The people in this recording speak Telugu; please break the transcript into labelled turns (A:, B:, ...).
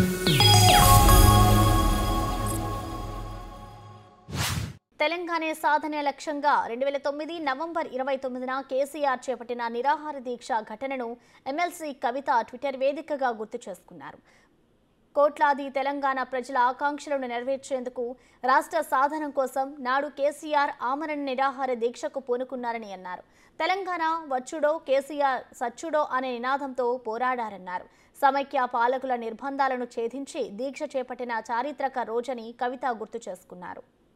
A: తెలంగాణ సాధన లక్ష్యంగా రెండు వేల తొమ్మిది నవంబర్ ఇరవై తొమ్మిదిన కేసీఆర్ చేపట్టిన నిరాహార దీక్ష ఘటనను ఎమ్మెల్సీ కవిత ట్విట్టర్ వేదికగా గుర్తు చేసుకున్నారు కోట్లాది తెలంగాణ ప్రజల ఆకాంక్షలను నెరవేర్చేందుకు రాష్ట్ర సాధన కోసం నాడు కేసీఆర్ ఆమరణ నిరాహార దీక్షకు పూనుకున్నారని అన్నారు తెలంగాణ వచ్చుడో కేసీఆర్ సచ్చుడో అనే నినాదంతో పోరాడారన్నారు సమైక్య పాలకుల నిర్బంధాలను ఛేదించి దీక్ష చేపట్టిన చారిత్రక రోజని కవిత గుర్తు చేసుకున్నారు